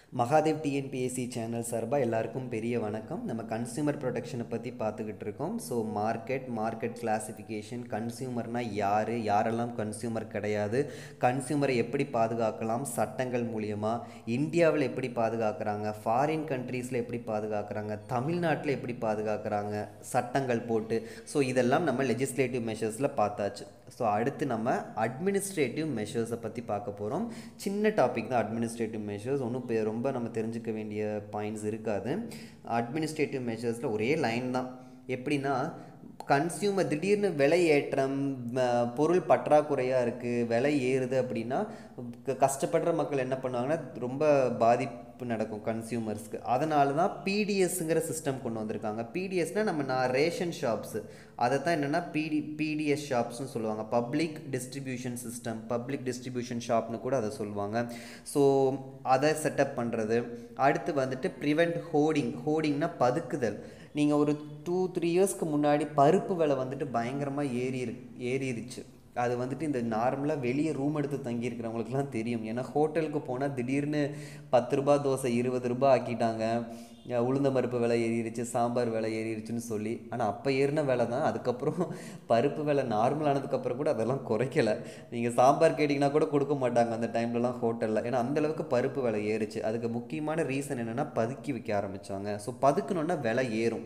Mahadev TNPSC channel சார்பாக எல்லாருக்கும் பெரிய வணக்கம் நம்ம கன்சியூமர் ப்ரொடெக்ஷனை பற்றி பார்த்துக்கிட்டு இருக்கோம் ஸோ மார்க்கெட் மார்க்கெட் கிளாசிஃபிகேஷன் கன்சியூமர்னா யார் யாரெல்லாம் கன்சியூமர் கிடையாது கன்சியூமரை எப்படி பாதுகாக்கலாம் சட்டங்கள் மூலியமாக இந்தியாவில் எப்படி பாதுகாக்கிறாங்க ஃபாரின் கண்ட்ரீஸில் எப்படி பாதுகாக்கிறாங்க தமிழ்நாட்டில் எப்படி பாதுகாக்கிறாங்க சட்டங்கள் போட்டு ஸோ இதெல்லாம் நம்ம லெஜிஸ்லேட்டிவ் மெஷர்ஸில் பார்த்தாச்சு ஸோ அடுத்து நம்ம அட்மினிஸ்ட்ரேட்டிவ் மெஷர்ஸை பற்றி பார்க்க போகிறோம் சின்ன டாபிக் தான் அட்மினிஸ்ட்ரேட்டிவ் மெஷர்ஸ் ஒன்றும் பெ- ரொம்ப நம்ம தெரிஞ்சுக்க வேண்டிய பாயிண்ட்ஸ் இருக்காது அட்மினிஸ்ட்ரேட்டிவ் மெஷர்ஸில் ஒரே லைன் தான் எப்படின்னா கன்சியூமர் திடீர்னு விலை ஏற்றம் ம, பொருள் பற்றாக்குறையாக இருக்குது விலை ஏறுது அப்படின்னா க- கஷ்டப்படுற மக்கள் என்ன பண்ணுவாங்கன்னா ரொம்ப பாதிப்பு நடக்கும் கன்சியூமர்ஸ்க்கு அதனால தான் பிடிஎஸ்ங்கிற சிஸ்டம் கொண்டு வந்திருக்காங்க பிடிஎஸ்னால் நம்ம நான் ரேஷன் ஷாப்ஸு அதை தான் என்னென்னா பிடி பிடிஎஸ் ஷாப்ஸ்னு சொல்லுவாங்க public distribution system public distribution ஷாப்னு கூட அதை சொல்லுவாங்க ஸோ அதை செட்டப் பண்ணுறது அடுத்து வந்துட்டு ப்ரிவெண்ட் ஹோர்டிங் ஹோர்டிங்னா பதுக்குதல் நீங்கள் ஒரு டூ த்ரீ இயர்ஸ்க்கு முன்னாடி பருப்பு விலை வந்துட்டு பயங்கரமாக ஏறி இரு ஏறிடுச்சு அது வந்துட்டு இந்த நார்மலாக வெளியே ரூம் எடுத்து தங்கியிருக்கிறவங்களுக்குலாம் தெரியும் ஏன்னா ஹோட்டலுக்கு போனால் திடீர்னு பத்து ரூபா தோசை இருபது ரூபாய் ஆக்கிட்டாங்க அஹ் உளுந்த பருப்பு விலை ஏறிடுச்சு சாம்பார் விலை ஏறிடுச்சுன்னு சொல்லி ஆனால் அப்போ ஏறின விலை தான் அதுக்கப்புறம் பருப்பு விலை நார்மல் ஆனதுக்கப்புறம் கூட அதெல்லாம் குறைக்கல நீங்கள் சாம்பார் கேட்டிங்கன்னா கூட கொடுக்க மாட்டாங்க அந்த டைம்லலாம் ஹோட்டலில் ஏன்னா அந்த அளவுக்கு பருப்பு விலை ஏறுச்சு அதுக்கு முக்கியமான ரீசன் என்னென்னா பதுக்கி வைக்க ஆரம்பித்தாங்க ஸோ பதுக்கணுன்னா விலை ஏறும்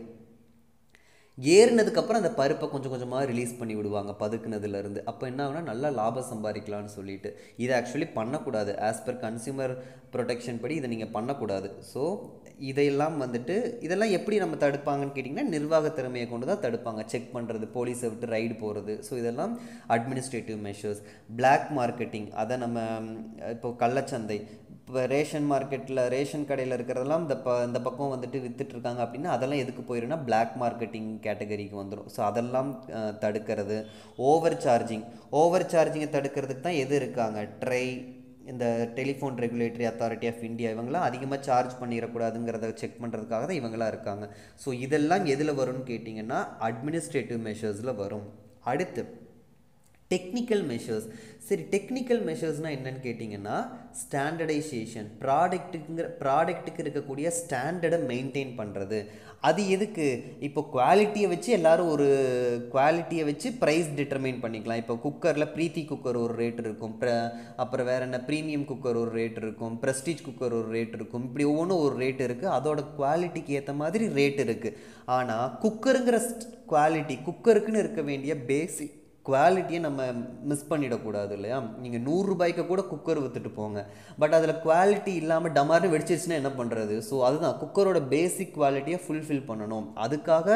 ஏறினதுக்கப்புறம் அந்த பருப்பை கொஞ்சம் கொஞ்சமாக ரிலீஸ் பண்ணி விடுவாங்க பதுக்குனதுலேருந்து அப்போ என்ன ஆகுனா நல்லா லாபம் சம்பாதிக்கலாம்னு சொல்லிட்டு இதை ஆக்சுவலி பண்ணக்கூடாது ஆஸ் பர் கன்சியூமர் ப்ரொடெக்ஷன் படி இதை நீங்கள் பண்ணக்கூடாது ஸோ இதையெல்லாம் வந்துட்டு இதெல்லாம் எப்படி நம்ம தடுப்பாங்கன்னு கேட்டிங்கன்னா நிர்வாக திறமையை கொண்டு தான் தடுப்பாங்க செக் பண்ணுறது போலீஸை விட்டு ரைடு போகிறது ஸோ இதெல்லாம் அட்மினிஸ்ட்ரேட்டிவ் மெஷர்ஸ் பிளாக் மார்க்கெட்டிங் அதை நம்ம ம், இப்போ கள்ளச்சந்தை இப்போ ரேஷன் மார்க்கெட்டில் ரேஷன் கடையில் இருக்கிறதெல்லாம் இந்த ப இந்த பக்கம் வந்துட்டு வித்துட்டு இருக்காங்க அப்படின்னா அதெல்லாம் எதுக்கு போயிருன்னா பிளாக் மார்க்கெட்டிங் கேட்டகரிக்கு வந்துடும் ஸோ அதெல்லாம் அஹ், தடுக்கிறது ஓவர் சார்ஜிங் ஓவர் சார்ஜிங்கை தடுக்கிறதுக்கு தான் எது இருக்காங்க ட்ரை இந்த telephone regulatory authority of India இவங்களாம் அதிகமாக சார்ஜ் பண்ணிடக்கூடாதுங்கிறத செக் பண்ணுறதுக்காக தான் இவங்களாம் இருக்காங்க ஸோ இதெல்லாம் எதில் வரும்னு கேட்டிங்கன்னா அட்மினிஸ்ட்ரேட்டிவ் மெஷர்ஸில் வரும் அடுத்து டெக்னிக்கல் மெஷர்ஸ் சரி டெக்னிக்கல் மெஷர்ஸ்னால் என்னன்னு கேட்டிங்கன்னா ஸ்டாண்டர்டைசேஷன் ப்ராடக்ட்டுங்கிற ப்ராடக்ட்டுக்கு இருக்கக்கூடிய ஸ்டாண்டர்டை மெயின்டைன் பண்ணுறது அது எதுக்கு இப்போ குவாலிட்டியை வச்சு எல்லாரும் ஒரு குவாலிட்டியை வச்சு ப்ரைஸ் டிட்டர்மைன் பண்ணிக்கலாம் இப்போ குக்கரில் ப்ரீத்தி குக்கர் ஒரு ரேட் இருக்கும் ப்ர அப்புறம் வேறு என்ன ப்ரீமியம் குக்கர் ஒரு ரேட் இருக்கும் ப்ரெஸ்டீஜ் குக்கர் ஒரு ரேட் இருக்கும் இப்படி ஒவ்வொன்றும் ஒரு ரேட் இருக்குது அதோட குவாலிட்டிக்கு ஏற்ற மாதிரி ரேட் இருக்குது ஆனால் குக்கருங்கிற குவாலிட்டி குக்கருக்குன்னு இருக்க வேண்டிய பேசிக் குவாலிட்டியை நம்ம மிஸ் பண்ணிடக்கூடாது இல்லையா நீங்கள் நூறுரூபாய்க்கு கூட குக்கர் விற்றுட்டு போங்க பட் அதில் குவாலிட்டி இல்லாமல் டமார்னு வெடிச்சிருச்சுன்னா என்ன பண்ணுறது ஸோ அதுதான் குக்கரோட பேசிக் குவாலிட்டியை ஃபுல்ஃபில் பண்ணணும் அதுக்காக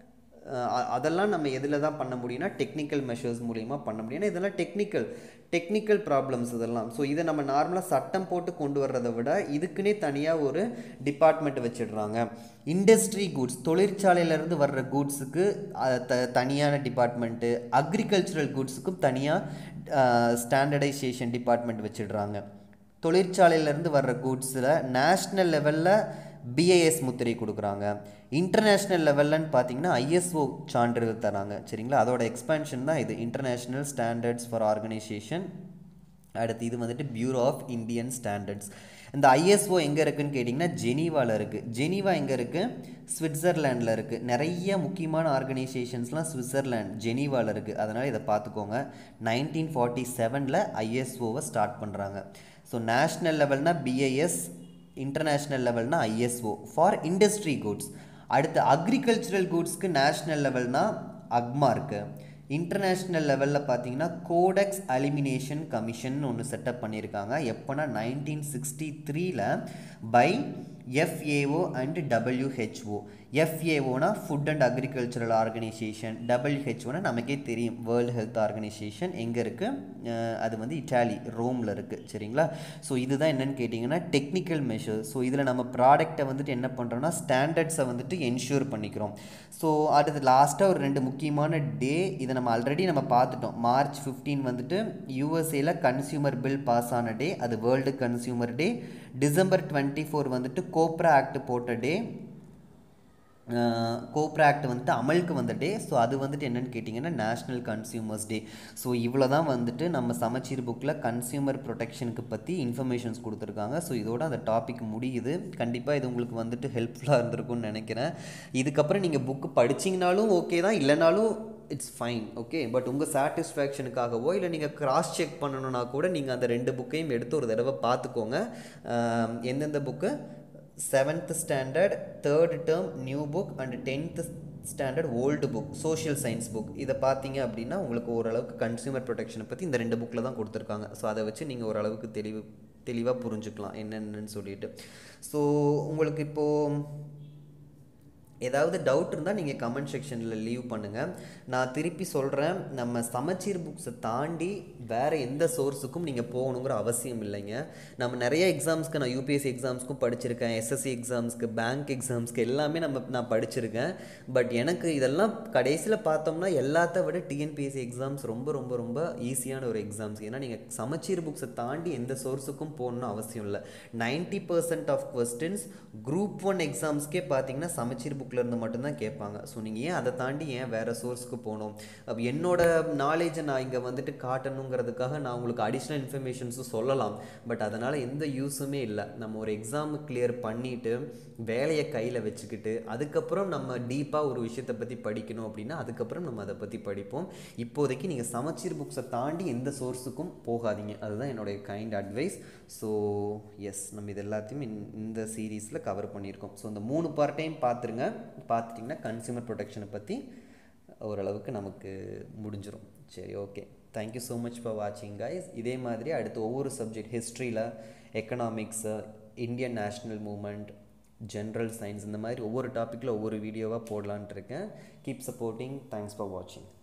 அஹ், அ- அதெல்லாம் நம்ம எதில் தான் பண்ண முடியும்னா டெக்னிக்கல் மெஷர்ஸ் மூலியமாக பண்ண முடியும் ஏன்னா இதெல்லாம் டெக்னிக்கல் டெக்னிக்கல் ப்ராப்ளம்ஸ் இதெல்லாம் ஸோ இதை நம்ம நார்மலாக சட்டம் போட்டு கொண்டு வர்றதை விட இதுக்குன்னே தனியாக ஒரு டிபார்ட்மெண்ட் வச்சிடுறாங்க இண்டஸ்ட்ரி குட்ஸ் தொழிற்சாலையிலேருந்து வர்ற குட்ஸுக்கு த தனியான டிபார்ட்மெண்ட்டு அக்ரிகல்ச்சுரல் குட்ஸுக்கும் தனியாக ஸ்டாண்டர்டைசேஷன் டிபார்ட்மெண்ட் வச்சிடுறாங்க தொழிற்சாலையிலேருந்து வர்ற குட்ஸில் நேஷ்னல் லெவலில் பிஐஎஸ் முத்திரை கொடுக்குறாங்க இன்டர்நேஷ்னல் லெவல்லன்னு பார்த்தீங்கன்னா ஐஎஸ்ஓ சான்றிதழ் தராங்க சரிங்களா அதோட எக்ஸ்பேன்ஷன் தான் இது இன்டர்நேஷ்னல் ஸ்டாண்டர்ட்ஸ் ஃபார் ஆர்கனைசேஷன் அடுத்து இது வந்துட்டு பியூரோ ஆஃப் இந்தியன் ஸ்டாண்டர்ட்ஸ் இந்த ஐஎஸ்ஓ எங்கே இருக்குன்னு கேட்டிங்கன்னா ஜெனீவாவில் இருக்குது ஜெனீவா எங்கே இருக்குது சுவிட்சர்லாண்டில் இருக்குது நிறைய முக்கியமான ஆர்கனைசேஷன்ஸ்லாம் சுவிட்சர்லாண்ட் ஜெனீவாவில் இருக்குது அதனால் இதை பார்த்துக்கோங்க நைன்டீன் ஃபார்ட்டி செவனில் ஐஎஸ்ஓவை ஸ்டார்ட் பண்ணுறாங்க ஸோ நேஷ்னல் லெவல்னா பிஐஎஸ் இன்டர்நேஷ்னல் லெவல்னா ஐஎஸ்ஓ ஃபார் இண்டஸ்ட்ரி குட்ஸ் அடுத்து அக்ரிகல்ச்சுரல் குட்ஸ்க்கு நேஷ்னல் லெவல்னா அக்மா இருக்குது இன்டர்நேஷ்னல் லெவலில் பார்த்தீங்கன்னா கோடெக்ஸ் அலிமினேஷன் கமிஷன் ஒன்று செட்டப் பண்ணியிருக்காங்க எப்போனா நைன்டீன் சிக்ஸ்டி த்ரீல பை எஃப்ஏஓ அண்ட் டபிள்யூஹெச்ஓ எஃப்ஏஓனா ஃபுட் அண்ட் அக்ரிகல்ச்சரல் ஆர்கனைசேஷன் டபிள்யூஹெச்ஓனா நமக்கே தெரியும் வேர்ல்டு ஹெல்த் ஆர்கனைசேஷன் எங்கே இருக்குது அது வந்து இட்டாலி ரோமில் இருக்குது சரிங்களா ஸோ இதுதான் என்னன்னு கேட்டிங்கன்னா டெக்னிக்கல் மெஷர் ஸோ இதில் நம்ம ப்ராடக்ட்டை வந்துட்டு என்ன பண்ணுறோம்னா ஸ்டாண்டர்ட்ஸை வந்துட்டு என்ஷூர் பண்ணிக்கிறோம் ஸோ அடுத்து லாஸ்ட்டாக ஒரு ரெண்டு முக்கியமான டே இதை நம்ம ஆல்ரெடி நம்ம பார்த்துட்டோம் மார்ச் 15 வந்துட்டு யூஎஸ்ஏல கன்சியூமர் பில் பாஸ் ஆன டே அது world consumer day December twenty four வந்துட்டு கோப்ரா ஆக்ட் போட்ட டே கோப்ரா ஆக்ட் வந்துட்டு அமலுக்கு வந்த டே ஸோ அது வந்துட்டு என்னென்னு கேட்டிங்கன்னா நேஷ்னல் கன்சியூமர்ஸ் டே ஸோ இவ்வளோ தான் வந்துட்டு நம்ம சமச்சீர் புக்கில் கன்சியூமர் ப்ரொடெக்ஷனுக்கு பற்றி இன்ஃபர்மேஷன்ஸ் கொடுத்துருக்காங்க ஸோ இதோட அந்த டாபிக் முடியுது கண்டிப்பாக இது உங்களுக்கு வந்துட்டு ஹெல்ப்ஃபுல்லாக இருந்திருக்கும்னு நினைக்கிறேன் இதுக்கப்புறம் நீங்கள் புக்கு படிச்சிங்கனாலும் ஓகே தான் இல்லைனாலும் இட்ஸ் ஃபைன் ஓகே பட் உங்கள் சாட்டிஸ்ஃபேக்ஷனுக்காகவோ இல்லை நீங்கள் கிராஸ் செக் பண்ணணுன்னா கூட நீங்கள் அந்த ரெண்டு புக்கையும் எடுத்து ஒரு தடவை பார்த்துக்கோங்க எந்தெந்த book seventh standard third term new book and tenth standard old book social science book இதை பார்த்தீங்க அப்படின்னா உங்களுக்கு ஓரளவுக்கு கன்சியூமர் ப்ரொடெக்ஷனை பற்றி இந்த ரெண்டு புக்கில் தான் கொடுத்துருக்காங்க ஸோ அதை வச்சு நீங்கள் ஓரளவுக்கு தெளிவு தெளிவாக புரிஞ்சுக்கலாம் என்னென்னு சொல்லிட்டு ஸோ உங்களுக்கு இப்போது ஏதாவது டவுட் இருந்தால் நீங்கள் கமெண்ட் செக்ஷனில் லீவ் பண்ணுங்கள் நான் திருப்பி சொல்கிறேன் நம்ம சமச்சீர் புக்ஸை தாண்டி வேறு எந்த சோர்ஸுக்கும் நீங்கள் போகணுங்கிற அவசியம் இல்லைங்க நம்ம நிறைய எக்ஸாம்ஸ்க்கு நான் யூபிஎஸ்சி எக்ஸாம்ஸ்க்கும் படிச்சிருக்கேன் எஸ்எஸ்சி எக்ஸாம்ஸ்க்கு பேங்க் எக்ஸாம்ஸ்க்கு எல்லாமே நம்ம நான் படிச்சிருக்கேன் பட் எனக்கு இதெல்லாம் கடைசியில் பார்த்தோம்னா எல்லாத்த விட டிஎன்பிஎஸ்சி எக்ஸாம்ஸ் ரொம்ப ரொம்ப ரொம்ப ஈஸியான ஒரு எக்ஸாம்ஸ் ஏன்னா நீங்கள் சமச்சீர் புக்ஸை தாண்டி எந்த சோர்ஸுக்கும் போகணும்னு அவசியம் இல்லை ninety percent of questions group one எக்ஸாம்ஸ்க்கே பார்த்தீங்கன்னா சமச்சீர் புக்கில் இருந்து மட்டும்தான் கேட்பாங்க ஸோ நீங்கள் ஏன் அதை தாண்டி ஏன் வேறு சோர்ஸ்க்கு போகணும் அப்போ என்னோட நாலேஜை நான் இங்கே வந்துட்டு காட்டணுங்கிறதுக்காக நான் உங்களுக்கு அடிஷ்னல் இன்ஃபர்மேஷன்ஸும் சொல்லலாம் பட் அதனால் எந்த யூஸுமே இல்லை நம்ம ஒரு எக்ஸாம் கிளியர் பண்ணிவிட்டு வேலையை கையில் வச்சுக்கிட்டு அதுக்கப்புறம் நம்ம டீப்பாக ஒரு விஷயத்தை பற்றி படிக்கணும் அப்படின்னா அதுக்கப்புறம் நம்ம அதை பற்றி படிப்போம் இப்போதைக்கு நீங்கள் சமச்சீர் புக்ஸை தாண்டி எந்த சோர்ஸுக்கும் போகாதீங்க அதுதான் என்னுடைய கைண்ட் அட்வைஸ் ஸோ எஸ் நம்ம இது எல்லாத்தையும் இந்த சீரீஸில் கவர் பண்ணியிருக்கோம் ஸோ இந்த மூணு பார்ட்டையும் பார்த்துருங்க பார்த்துட்டிங்கன்னா கன்சியூமர் ப்ரொடெக்ஷனை பற்றி ஓரளவுக்கு நமக்கு முடிஞ்சிடும் சரி okay thank you so much for வாட்சிங் கைஸ் இதே மாதிரி அடுத்து ஒவ்வொரு சப்ஜெக்ட் ஹிஸ்ட்ரியில் economics Indian national movement general science இந்த மாதிரி ஒவ்வொரு டாப்பிக்கில் ஒவ்வொரு வீடியோவாக போடலான்ட்டு இருக்கேன் கீப் சப்போர்ட்டிங் தேங்க்ஸ் ஃபார் வாட்சிங்